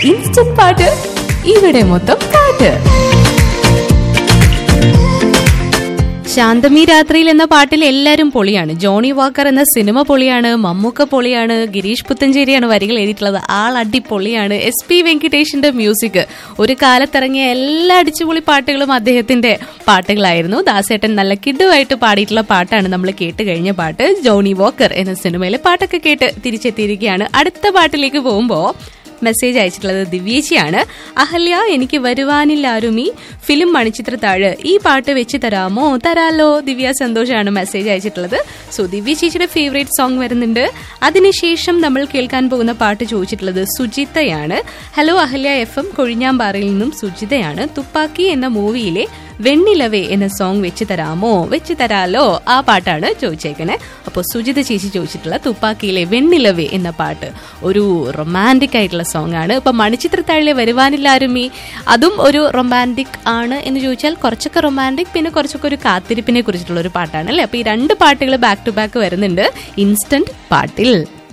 instant പാട്ട് ഇവിടെ മൊത്തം പാട്ട് ശാന്തമി രാത്രിയിൽ എന്ന പാട്ടിൽ എല്ലാവരും പൊളിയാണ് ജോണി വാക്കർ എന്ന സിനിമ പൊളിയാണ് മമ്മൂക്ക പൊളിയാണ് ഗിരീഷ് പുത്തഞ്ചേരിയാണ് വരികൾ എഴുതിയിട്ടുള്ളത് ആൾ അടിപൊളിയാണ് എസ് പി വെങ്കിടേഷിന്റെ മ്യൂസിക് ഒരു കാലത്തിറങ്ങിയ എല്ലാ അടിച്ചുപൊളി പാട്ടുകളും അദ്ദേഹത്തിന്റെ പാട്ടുകളായിരുന്നു ദാസേട്ടൻ നല്ല കിഡുമായിട്ട് പാടിയിട്ടുള്ള പാട്ടാണ് നമ്മൾ കേട്ട് കഴിഞ്ഞ പാട്ട് ജോണി വാക്കർ എന്ന സിനിമയിലെ പാട്ടൊക്കെ കേട്ട് തിരിച്ചെത്തിയിരിക്കുകയാണ് അടുത്ത പാട്ടിലേക്ക് പോകുമ്പോൾ മെസ്സേജ് അയച്ചിട്ടുള്ളത് ദിവ്യേച്ചിയാണ് അഹല്യ എനിക്ക് വരുവാനില്ലാരുമി ഫിലിം മണിച്ചിത്രത്താഴ് ഈ പാട്ട് വെച്ച് തരാമോ തരാലോ ദിവ്യ സന്തോഷാണ് മെസ്സേജ് അയച്ചിട്ടുള്ളത് സോ ദിവ്യ ചേച്ചിയുടെ ഫേവറേറ്റ് സോങ് വരുന്നുണ്ട് അതിനുശേഷം നമ്മൾ കേൾക്കാൻ പോകുന്ന പാട്ട് ചോദിച്ചിട്ടുള്ളത് സുജിതയാണ് ഹലോ അഹല്യ എഫ് എം കൊഴിഞ്ഞാമ്പാറയിൽ നിന്നും സുജിതയാണ് തുപ്പാക്കി എന്ന മൂവിയിലെ വെണ്ണിലവേ എന്ന സോങ് വെച്ച് തരാമോ വെച്ച് തരാലോ ആ പാട്ടാണ് ചോദിച്ചേക്കണേ അപ്പോൾ സുജിത ചേച്ചി ചോദിച്ചിട്ടുള്ള തുപ്പാക്കിയിലെ വെണ്ണിലവേ എന്ന പാട്ട് ഒരു റൊമാൻറ്റിക് ആയിട്ടുള്ള സോങ് ആണ് ഇപ്പൊ മണിച്ചിത്രത്താഴിലെ വരുവാനില്ലാരുമി അതും ഒരു റൊമാൻറ്റിക് ആണ് എന്ന് ചോദിച്ചാൽ കുറച്ചൊക്കെ റൊമാൻറ്റിക് പിന്നെ കുറച്ചൊക്കെ ഒരു കാത്തിരിപ്പിനെ കുറിച്ചിട്ടുള്ള ഒരു പാട്ടാണ് അല്ലേ അപ്പൊ ഈ രണ്ട് പാട്ടുകൾ ബാക്ക് ടു ബാക്ക് വരുന്നുണ്ട് ഇൻസ്റ്റന്റ് പാട്ടിൽ